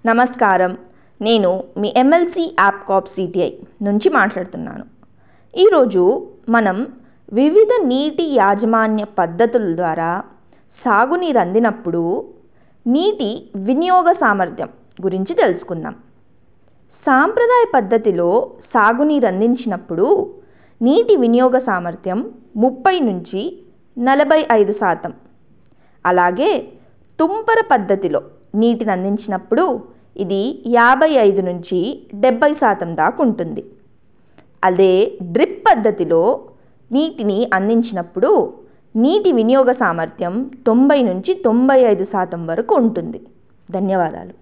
నమస్కారం నేను మీ ఎమ్మెల్సీ యాప్ కాప్ సిటిఐ నుంచి మాట్లాడుతున్నాను ఈరోజు మనం వివిధ నీటి యాజమాన్య పద్ధతుల ద్వారా సాగునీరు అందినప్పుడు నీటి వినియోగ సామర్థ్యం గురించి తెలుసుకుందాం సాంప్రదాయ పద్ధతిలో సాగునీరు అందించినప్పుడు నీటి వినియోగ సామర్థ్యం ముప్పై నుంచి నలభై ఐదు శాతం అలాగే తుంపర పద్ధతిలో నీటిని అందించినప్పుడు ఇది యాభై ఐదు నుంచి డెబ్బై శాతం దాకా ఉంటుంది అదే డ్రిప్ పద్ధతిలో నీటిని అందించినప్పుడు నీటి వినియోగ సామర్థ్యం తొంభై నుంచి తొంభై ఐదు శాతం వరకు ఉంటుంది ధన్యవాదాలు